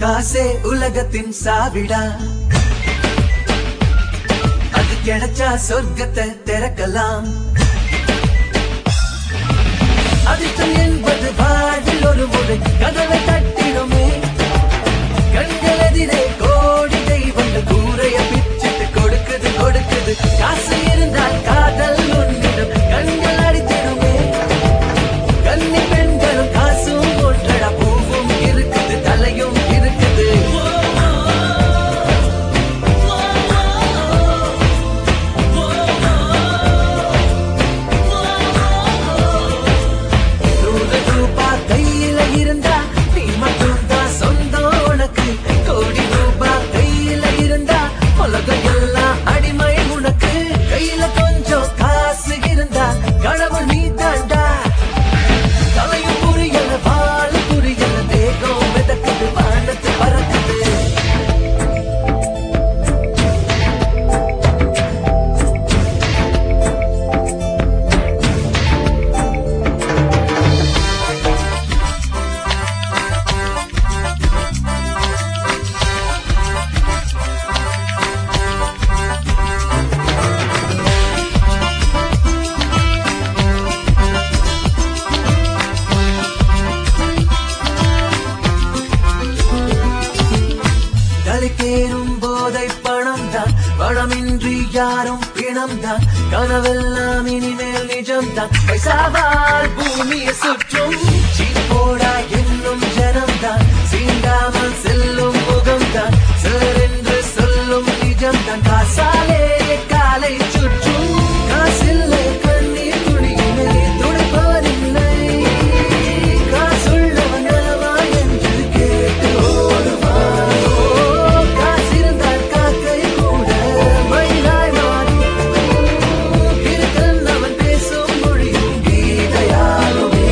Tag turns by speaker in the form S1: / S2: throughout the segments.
S1: காசே உலகத்தின் சாவிடா அது கிடைச்சா சொர்க்கத்தை திறக்கலாம் அதிர்ஷ்டம் என்பது வாழ்வில் ஒரு முறை கதவை தட்டிடுமே கண்கள் எதிரே கோடி தெய்வங்கள் கூரைய பிச்சிட்டு கொடுக்குது கொடுக்குது காசு இருந்தால் காதல் உன்னிடம் கண்கள் அடித்திடுமே கன்னி பெண்களும் காசும் ஒன்றடா பூவும் இருக்குது தலையும் இருக்குது நூறு ரூபாய் கையில இருந்தா நீ மட்டும் தான் சொந்தம் உனக்கு கோடி ரூபாய் கையில இருந்தா உலகம் எல்லாம் அடிமை உனக்கு கையில கொஞ்சம் காசு இருந்தா கடவுள் நீ தாண்டா தலையும் புரியல வாழ புரியல தேகம் மிதக்குது வானத்து பறக்குது தலைக்கேறும் போதை பணம் தான் பணமின்றி யாரும் பிணம் தான் கனவெல்லாம் இனிமேல் நிஜம் தான் பைசாவால் பூமியை சுற்றும் சீப்போடா என்னும் ஜனம் தான் சீண்டாமல் செல்லும் முகம் தான் சார் என்று சொல்லும் நிஜம் தான் காசாலே காலை சுற்றும் காசில்லை கண்ணீர் துணியிலே துடைப்பவரில்லை காசுள்ளவன் நலவா என்று கேட்டு ஓடுவான் ஓ, காசிருந்தால் காக்கை கூட மயிலாய் மாறும் கிறுக்கன் அவன் பேசும் மொழியும் கீதையாலுமே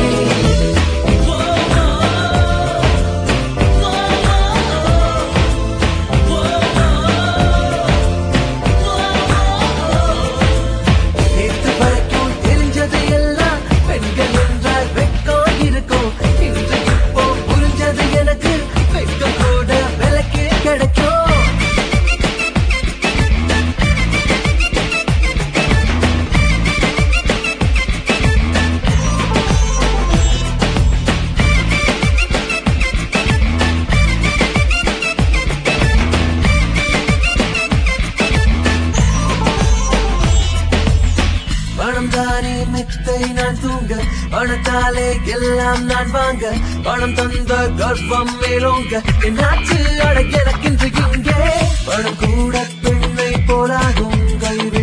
S1: நேத்து வரைக்கும் தெரிஞ்சது எல்லாம் பெண்கள் என்றால் வெட்கம் இருக்கும் இன்று இப்போ புரிஞ்சது எனக்கு வெட்கம் கூட விலைக்கு கிடைக்கும் பணம் தானே மெத்தை நான் தூங்க பணத்தாலே எல்லாம் நான் வாங்க பணம் தந்த கர்ப்பம் மேலோங்க என்னாச்சு அட எனக்கின்று இங்கே பணம் கூட பெண்ணை போலாகும் கை